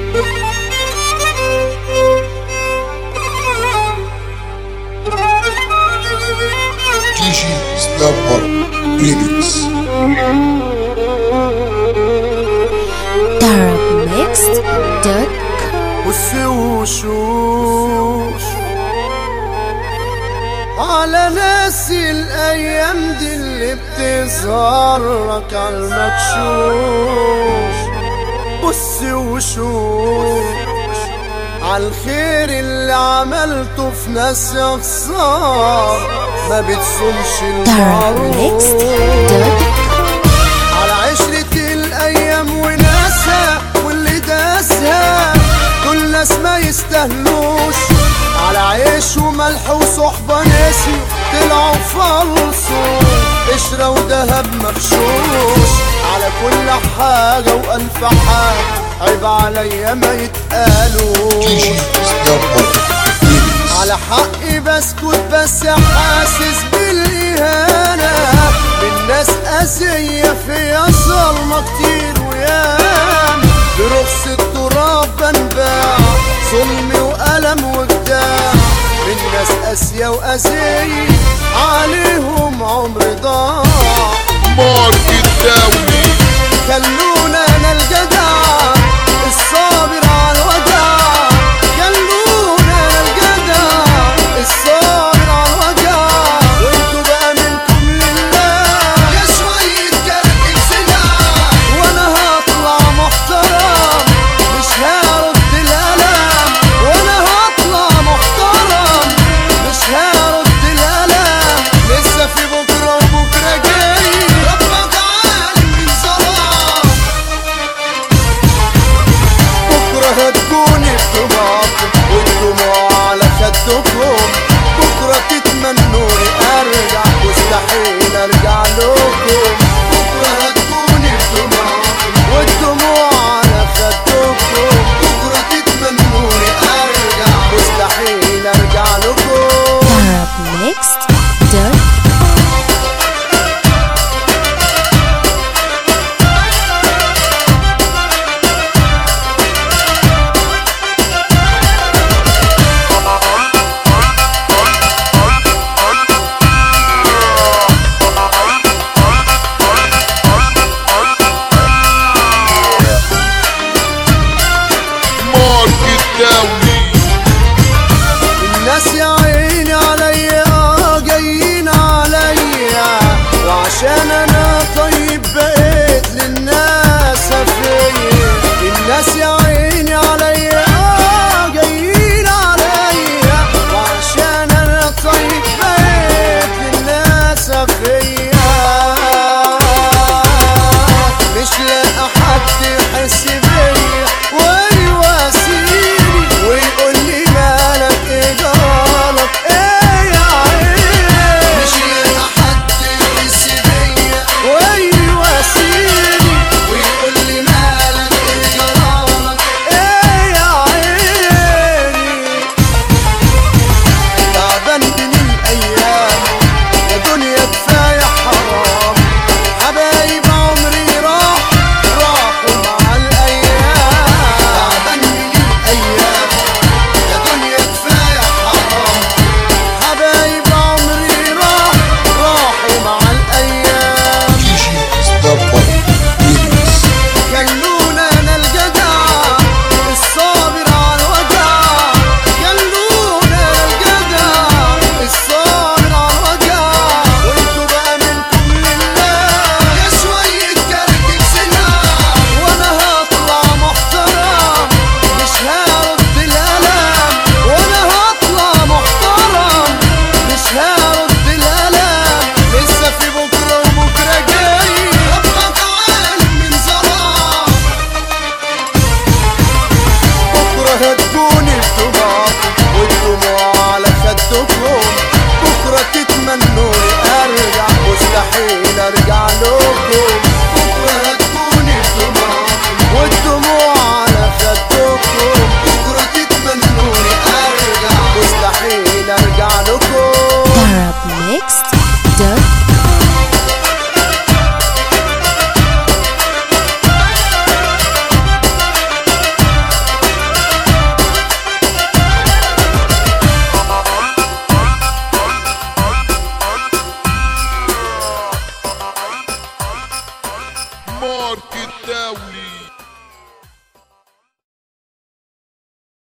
جي جي سنابر ريميكس Arabmixed.com بص وشوش على ناس الايام دي اللي بتظهر لك على المكشوش بص وشوش على الخير اللي عملته في ناس يا خسارة ما بتصومش المعروف Arabmixed.com على عشرة الأيام وناسها واللي داسها دول ناس ما يستاهلوش على عيش وملح وصحبة ناسي طلعوا فلصوا قشرة ودهب مغشوش على كل حاجة وألف حاجة عيب عليا ما جي يتقالوش جي سنابر ريميكس على حقي بسكت بس حاسس بالإهانة من ناس قاسية فيا ظلمة كتير ويام برخص التراب بنباع ظلمي وألم وجداع من ناس قاسية وقاسية عليهم عمري ضاع ماركت دولي خلونا انا الجدع الصابر على الوجع خلونا انا الجدع الصابر على الوجع وانتوا بقى منكم لله يا شوية كرك سلاح وانا هطلع محترم مش هرد الالم وانا هطلع محترم مش هرد الالم لسه في بكره وبكره جاي ربك عالم من ظلام بكرة هتكوني بطباعكم والدموع على خدكم بكرة تتمنوني ارجع مستحيل ارجع لكم بكرة هتكوني بطباعكم والدموع على خدكم بكرة تتمنوني ارجع مستحيل ارجع لكم Arabmixed.com ماركت دولي الناس يا عيني عليا آه جايين عليا وعشان انا طيب بقيت للناس فيا الناس يا عيني عليا آه جايين عليا وعشان انا طيب بقيت للناس فيا مش لاقى حد يحس بيا ويواسيني ويقول لي مالك ايه جرالك ايه يا عيني مش لاقى حد يحس بيا ويواسيني ويقول لي مالك ايه جرالك ايه يا عيني تعبان من الايام يا دنيا كفايه حرام حبايب عمري راح راحوا مع الايام تعبان من الايام يا دنيا كفايه حرام حبايب عمري راح راحوا مع الايام جي جي سنابر ريميكس خلونا انا الجدع الصابر على الوجع خلونا انا الجدع الصابر على الوجع وانتوا بقى منكم لله يا شوية كركب سلاح وانا هطلع محترم مش هرد الالم وانا هطلع محترم مش هرد الالم لسه في بكره وبكره جاي ربك عالم من ظلام بكرة هتكوني بطباعكم والدموع على خدكم بكرة تتمنوني ارجع مستحيل ارجع لكم بكرة هتكوني بطباعكم والدموع على خدكم بكرة تتمنوني ارجع مستحيل ارجع لكم Arabmixed.com ماركت دولي